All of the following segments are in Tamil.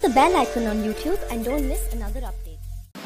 the bell icon on YouTube and don't miss another update.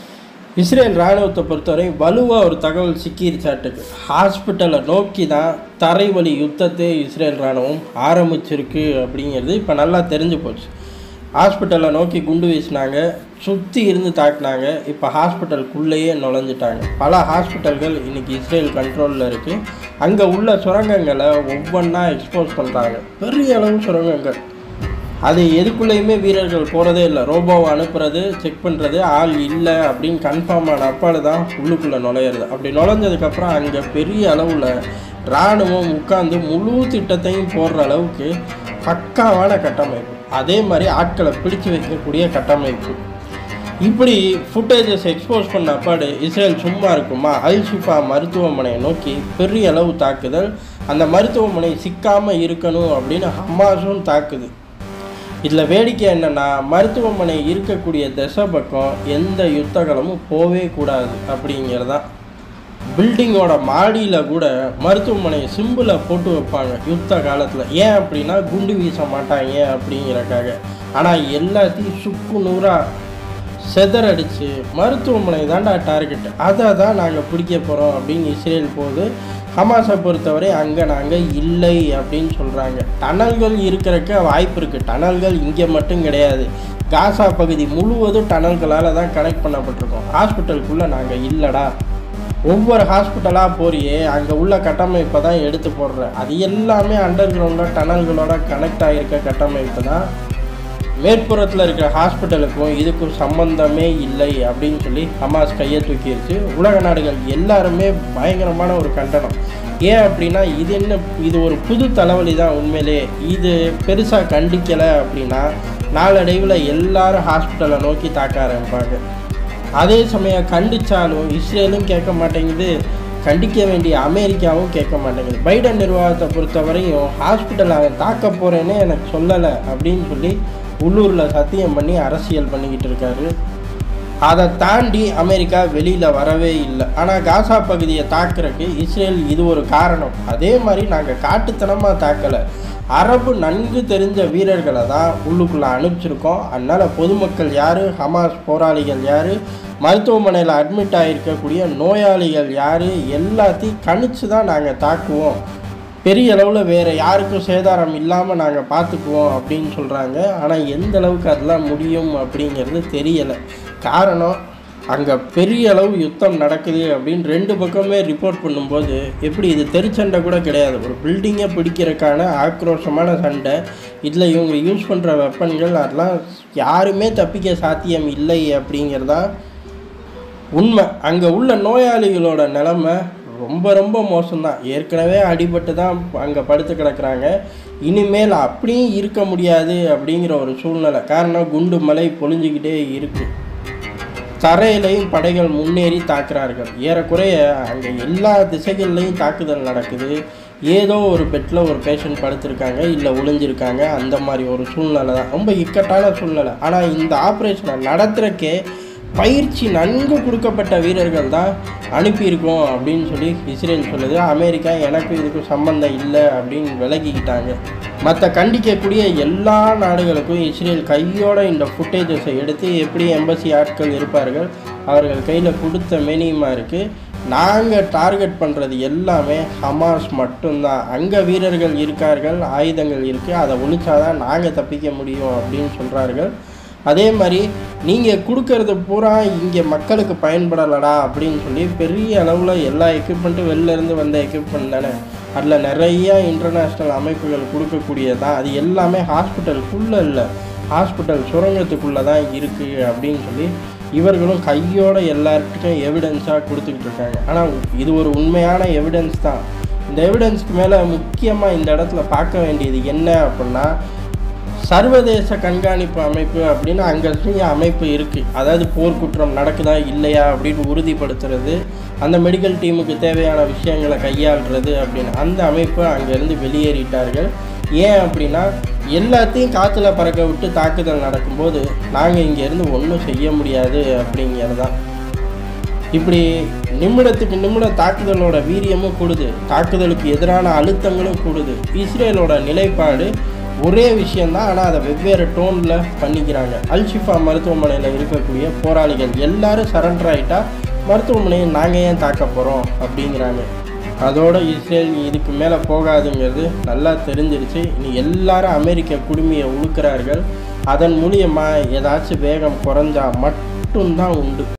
Israel இராணுவத்தை பொறுத்தவரை வலுவாக ஒரு தகவல் சிக்கிருச்சாட்டுக்கு ஹாஸ்பிட்டலை நோக்கி தான் தரைவழி யுத்தத்தை இஸ்ரேல் இராணுவம் ஆரம்பிச்சிருக்கு அப்படிங்கிறது இப்போ நல்லா தெரிஞ்சு போச்சு ஹாஸ்பிட்டலை நோக்கி குண்டு வீசினாங்க சுற்றி இருந்து தாக்குனாங்க இப்போ ஹாஸ்பிட்டலுக்குள்ளேயே நுழைஞ்சிட்டாங்க பல ஹாஸ்பிட்டல்கள் இன்றைக்கி இஸ்ரேல் கண்ட்ரோலில் இருக்குது அங்கே உள்ள சுரங்கங்களை ஒவ்வொன்றா எக்ஸ்போஸ் பண்ணுறாங்க பெரிய அளவு சுரங்கங்கள் அது எதுக்குள்ளேயுமே வீரர்கள் போகிறதே இல்லை ரோபோவை அனுப்புறது செக் பண்ணுறது ஆள் இல்லை அப்படின்னு கன்ஃபார்ம் ஆன அப்பால் தான் உள்ளுக்குள்ளே நுழையிறது அப்படி நுழைஞ்சதுக்கப்புறம் அங்கே பெரிய அளவில் இராணுவம் உட்காந்து முழு திட்டத்தையும் போடுற அளவுக்கு பக்காவான கட்டமைப்பு அதே மாதிரி ஆட்களை பிடிச்சு வைக்கக்கூடிய கட்டமைப்பு இப்படி ஃபுட்டேஜஸ் எக்ஸ்போஸ் பண்ண அப்பாடு இஸ்ரேல் சும்மா இருக்குமா அல் ஷிஃபா மருத்துவமனையை நோக்கி பெரிய அளவு தாக்குதல் அந்த மருத்துவமனை சிக்காமல் இருக்கணும் அப்படின்னு ஹமாஸும் தாக்குது இதில் வேடிக்கை என்னென்னா மருத்துவமனை இருக்கக்கூடிய திசை பக்கம் எந்த யுத்தகலமும் போவே கூடாது அப்படிங்கிறதான் பில்டிங்கோட மாடியில் கூட மருத்துவமனை சிம்பிளை போட்டு வைப்பாங்க யுத்த காலத்தில் ஏன் அப்படின்னா குண்டு வீச மாட்டாங்க அப்படிங்கிறக்காக ஆனால் எல்லாத்தையும் சுக்கு நூறாக செதறடிச்சு மருத்துவமனை தான்டா டார்கெட் அதை தான் நாங்கள் பிடிக்க போகிறோம் அப்படின்னு இஸ்ரேல் போகுது ஹமாஸை பொறுத்தவரை அங்கே நாங்கள் இல்லை அப்படின்னு சொல்கிறாங்க டனல்கள் இருக்கிறக்க வாய்ப்பு இருக்குது டனல்கள் இங்கே மட்டும் கிடையாது காசா பகுதி முழுவதும் டனல்களால் தான் கனெக்ட் பண்ணப்பட்டிருக்கோம் ஹாஸ்பிட்டலுக்குள்ளே நாங்கள் இல்லைடா ஒவ்வொரு ஹாஸ்பிட்டலாக போறியே அங்கே உள்ள கட்டமைப்பை தான் எடுத்து போடுற அது எல்லாமே அண்டர் கிரவுண்டில் டனல்களோட கனெக்ட் ஆகியிருக்க கட்டமைப்பு தான் மேற்புறத்தில் இருக்கிற ஹாஸ்பிட்டலுக்கும் இதுக்கும் சம்பந்தமே இல்லை அப்படின்னு சொல்லி ஹமாஸ் கையை தூக்கிடுச்சு உலக நாடுகள் எல்லாருமே பயங்கரமான ஒரு கண்டனம் ஏன் அப்படின்னா இது என்ன இது ஒரு புது தலைவலி தான் உண்மையிலே இது பெருசாக கண்டிக்கலை அப்படின்னா நாளடைவில் எல்லாரும் ஹாஸ்பிட்டலை நோக்கி தாக்க ஆரம்பிப்பாங்க அதே சமயம் கண்டிச்சாலும் இஸ்ரேலும் கேட்க மாட்டேங்குது கண்டிக்க வேண்டிய அமெரிக்காவும் கேட்க மாட்டேங்குது பைடன் நிர்வாகத்தை பொறுத்தவரையும் ஹாஸ்பிட்டல் அவன் தாக்க போகிறேன்னு எனக்கு சொல்லலை அப்படின்னு சொல்லி உள்ளூரில் சத்தியம் பண்ணி அரசியல் பண்ணிக்கிட்டு இருக்காரு அதை தாண்டி அமெரிக்கா வெளியில் வரவே இல்லை ஆனால் காசா பகுதியை தாக்குறதுக்கு இஸ்ரேல் இது ஒரு காரணம் அதே மாதிரி நாங்கள் காட்டுத்தனமாக தாக்கலை அரபு நன்கு தெரிஞ்ச வீரர்களை தான் உள்ளுக்குள்ளே அனுப்பிச்சிருக்கோம் அதனால் பொதுமக்கள் யார் ஹமாஸ் போராளிகள் யார் மருத்துவமனையில் அட்மிட் ஆகிருக்கக்கூடிய நோயாளிகள் யார் எல்லாத்தையும் கணிச்சு தான் நாங்கள் தாக்குவோம் பெரிய அளவில் வேறு யாருக்கும் சேதாரம் இல்லாமல் நாங்கள் பார்த்துக்குவோம் அப்படின்னு சொல்கிறாங்க ஆனால் எந்த அளவுக்கு அதெல்லாம் முடியும் அப்படிங்கிறது தெரியலை காரணம் அங்கே பெரிய அளவு யுத்தம் நடக்குது அப்படின்னு ரெண்டு பக்கமே ரிப்போர்ட் பண்ணும்போது எப்படி இது தெருச்சண்டை கூட கிடையாது ஒரு பில்டிங்கை பிடிக்கிறதுக்கான ஆக்ரோஷமான சண்டை இதில் இவங்க யூஸ் பண்ணுற வெப்பன்கள் அதெல்லாம் யாருமே தப்பிக்க சாத்தியம் இல்லை அப்படிங்கிறதா உண்மை அங்கே உள்ள நோயாளிகளோட நிலமை ரொம்ப ரொம்ப மோசம்தான் ஏற்கனவே அடிபட்டு தான் அங்கே படுத்து கிடக்குறாங்க இனிமேல் அப்படியும் இருக்க முடியாது அப்படிங்கிற ஒரு சூழ்நிலை காரணம் குண்டு மலை பொழிஞ்சிக்கிட்டே இருக்குது தரையிலையும் படைகள் முன்னேறி தாக்குறார்கள் ஏறக்குறைய அங்கே எல்லா திசைகள்லையும் தாக்குதல் நடக்குது ஏதோ ஒரு பெட்டில் ஒரு பேஷண்ட் படுத்திருக்காங்க இல்லை ஒளிஞ்சிருக்காங்க அந்த மாதிரி ஒரு சூழ்நிலை தான் ரொம்ப இக்கட்டான சூழ்நிலை ஆனால் இந்த ஆப்ரேஷனை நடத்துகிறக்கே பயிற்சி நன்கு கொடுக்கப்பட்ட வீரர்கள் தான் அனுப்பியிருக்கோம் அப்படின்னு சொல்லி இஸ்ரேல் சொல்லுது அமெரிக்கா எனக்கு இதுக்கும் சம்மந்தம் இல்லை அப்படின்னு விலகிக்கிட்டாங்க மற்ற கண்டிக்கக்கூடிய எல்லா நாடுகளுக்கும் இஸ்ரேல் கையோட இந்த ஃபுட்டேஜஸை எடுத்து எப்படி எம்பசி ஆட்கள் இருப்பார்கள் அவர்கள் கையில் கொடுத்த மெனியுமா இருக்குது நாங்கள் டார்கெட் பண்ணுறது எல்லாமே ஹமாஸ் மட்டும்தான் அங்கே வீரர்கள் இருக்கார்கள் ஆயுதங்கள் இருக்குது அதை ஒழிச்சாதான் நாங்கள் தப்பிக்க முடியும் அப்படின்னு சொல்கிறார்கள் அதே மாதிரி நீங்கள் கொடுக்கறது பூரா இங்கே மக்களுக்கு பயன்படலடா அப்படின்னு சொல்லி பெரிய அளவில் எல்லா எக்யூப்மெண்ட்டும் வெளிலேருந்து வந்த எக்யூப்மெண்ட் தானே அதில் நிறைய இன்டர்நேஷ்னல் அமைப்புகள் கொடுக்கக்கூடியதான் அது எல்லாமே ஹாஸ்பிட்டலுக்குள்ளே இல்லை ஹாஸ்பிட்டல் சுரங்கத்துக்குள்ளே தான் இருக்குது அப்படின்னு சொல்லி இவர்களும் கையோட எல்லார்கிட்டையும் எவிடன்ஸாக கொடுத்துக்கிட்டு இருக்காங்க ஆனால் இது ஒரு உண்மையான எவிடன்ஸ் தான் இந்த எவிடன்ஸ்க்கு மேலே முக்கியமாக இந்த இடத்துல பார்க்க வேண்டியது என்ன அப்படின்னா சர்வதேச கண்காணிப்பு அமைப்பு அப்படின்னு அங்கே அமைப்பு இருக்குது அதாவது போர்க்குற்றம் நடக்குதா இல்லையா அப்படின்னு உறுதிப்படுத்துறது அந்த மெடிக்கல் டீமுக்கு தேவையான விஷயங்களை கையாளுறது அப்படின்னு அந்த அமைப்பு அங்கேருந்து வெளியேறிட்டார்கள் ஏன் அப்படின்னா எல்லாத்தையும் காற்றுல பறக்க விட்டு தாக்குதல் நடக்கும்போது நாங்கள் இங்கேருந்து ஒன்றும் செய்ய முடியாது அப்படிங்கிறது தான் இப்படி நிமிடத்துக்கு நிமிடம் தாக்குதலோட வீரியமும் கூடுது தாக்குதலுக்கு எதிரான அழுத்தங்களும் கூடுது இஸ்ரேலோட நிலைப்பாடு ஒரே விஷயந்தான் ஆனால் அதை வெவ்வேறு டோனில் பண்ணிக்கிறாங்க அல்ஷிஃபா மருத்துவமனையில் இருக்கக்கூடிய போராளிகள் எல்லாரும் சரண்டர் ஆகிட்டா மருத்துவமனையை நாங்கள் ஏன் தாக்க போகிறோம் அப்படிங்கிறாங்க அதோட இஸ்ரேல் இதுக்கு மேலே போகாதுங்கிறது நல்லா தெரிஞ்சிருச்சு இனி எல்லாரும் அமெரிக்க குடுமையை உழுக்கிறார்கள் அதன் மூலியமாக ஏதாச்சும் வேகம் குறைஞ்சா மட்டும்தான் உண்டு